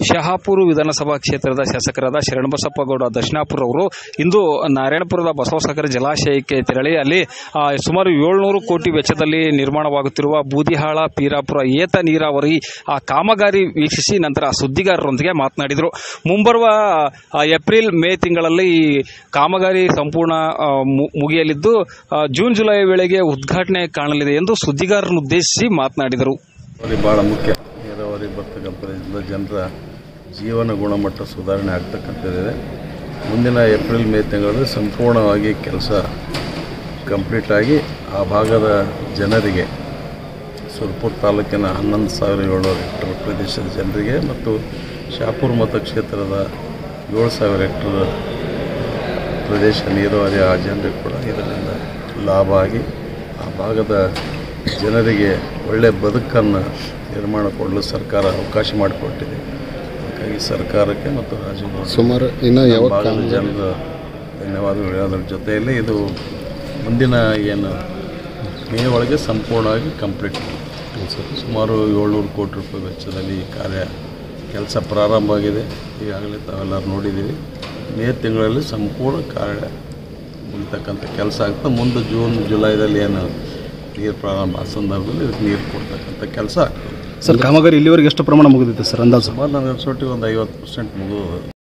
ಶಹಾಪುರ ವಿಧಾನಸಭಾ ಕ್ಷೇತ್ರದ ಶಾಸಕರಾದ ಶರಣಬಸಪ್ಪಗೌಡ ದರ್ಶನಾಪುರ ಅವರು ಇಂದು ನಾರಾಯಣಪುರದ ಬಸವಸಾಗರ ಜಲಾಶಯಕ್ಕೆ ತೆರಳಿ ಅಲ್ಲಿ ಆ, ಸುಮಾರು ಏಳ್ನೂರು ಕೋಟಿ ವೆಚ್ಚದಲ್ಲಿ ನಿರ್ಮಾಣವಾಗುತ್ತಿರುವ ಬೂದಿಹಾಳ ಪೀರಾಪುರ ಏತ ನೀರಾವರಿ ಆ ಕಾಮಗಾರಿ ವೀಕ್ಷಿಸಿ ನಂತರ ಸುದ್ದಿಗಾರರೊಂದಿಗೆ ಮಾತನಾಡಿದರು ಮುಂಬರುವ ಆ, ಏಪ್ರಿಲ್ ಮೇ ತಿಂಗಳಲ್ಲಿ ಈ ಕಾಮಗಾರಿ ಸಂಪೂರ್ಣ ಆ, ಮು- ಮುಗಿಯಲಿದ್ದು ಆ, ಜೂನ್ ಜುಲೈ ವೇಳೆಗೆ ಉದ್ಘಾಟನೆ ಕಾಣಲಿದೆ ಎಂದು ಸುದ್ದಿಗಾರರನ್ನು ಉದ್ದೇಶಿಸಿ ಮಾತನಾಡಿದರು ನೀರಾವರಿ ಭಾಳ ಮುಖ್ಯ ನೀರಾವರಿ ಬರ್ತಕ್ಕಂಥದ್ರಿಂದ ಜನರ ಜೀವನ ಗುಣಮಟ್ಟ ಸುಧಾರಣೆ ಆಗ್ತಕ್ಕಂಥದ್ದಿದೆ ಮುಂದಿನ ಏಪ್ರಿಲ್ ಮೇ ತಿಂಗಳಲ್ಲಿ ಸಂಪೂರ್ಣವಾಗಿ ಕೆಲಸ ಕಂಪ್ಲೀಟ್ ಆಗಿ ಆ ಭಾಗದ ಜನರಿಗೆ ಸುರ್ಪುರ್ ತಾಲೂಕಿನ ಹನ್ನೊಂದು ಸಾವಿರ ಏಳ್ನೂರು ಹೆಕ್ಟರ್ ಪ್ರದೇಶದ ಜನರಿಗೆ ಮತ್ತು ಶಾಪುರ್ ಮತಕ್ಷೇತ್ರದ ಏಳು ಸಾವಿರ ಹೆಕ್ಟರ್ ಪ್ರದೇಶ ನೀರಾವರಿ ಆ ಜನರಿಗೆ ಕೂಡ ಇದರಿಂದ ಲಾಭ ಆಗಿ ಆ ಭಾಗದ ಜನರಿಗೆ ಒಳ್ಳೆಯ ಬದುಕನ್ನು ನಿರ್ಮಾಣ ಕೊಡಲು ಸರ್ಕಾರ ಅವಕಾಶ ಮಾಡಿಕೊಟ್ಟಿದೆ ಹಾಗಾಗಿ ಸರ್ಕಾರಕ್ಕೆ ಮತ್ತು ರಾಜ್ಯ ಸುಮಾರು ಇನ್ನು ಯಾವಾಗ ಭಾಗದ ಜನರ ಧನ್ಯವಾದಗಳು ಹೇಳೋದ್ರ ಜೊತೆಯಲ್ಲಿ ಇದು ಮುಂದಿನ ಏನು ಮೇ ಒಳಗೆ ಸಂಪೂರ್ಣವಾಗಿ ಕಂಪ್ಲೀಟ್ ಸುಮಾರು ಏಳ್ನೂರು ಕೋಟಿ ರೂಪಾಯಿ ವೆಚ್ಚದಲ್ಲಿ ಈ ಕಾರ್ಯ ಕೆಲಸ ಪ್ರಾರಂಭ ಆಗಿದೆ ಈಗಾಗಲೇ ತಾವೆಲ್ಲರೂ ನೋಡಿದ್ದೀವಿ ಮೇ ತಿಂಗಳಲ್ಲಿ ಸಂಪೂರ್ಣ ಕಾರ್ಯ ಮುಗಿತಕ್ಕಂಥ ಕೆಲಸ ಆಗ್ತದೆ ಮುಂದೆ ಜೂನ್ ಜುಲೈದಲ್ಲಿ ಏನು ನೀರು ಪ್ರಾರಂಭ ಆ ಸಂದರ್ಭದಲ್ಲಿ ಇದಕ್ಕೆ ನೀರು ಕೊಡ್ತಕ್ಕಂಥ ಕೆಲಸ ಆಗ್ತದೆ ಸರ್ ಕಾಮಗಾರಿ ಇಲ್ಲಿವರೆಗೆ ಎಷ್ಟು ಪ್ರಮಾಣ ಮುಗಿದಿದೆ ಸರ್ ಅಂದಾಜು ಸುಮಾರು ನನ್ನ ಅನ್ಸೋಟಿಗೆ ಒಂದು ಐವತ್ತು ಪರ್ಸೆಂಟ್ ಮುಗಿದು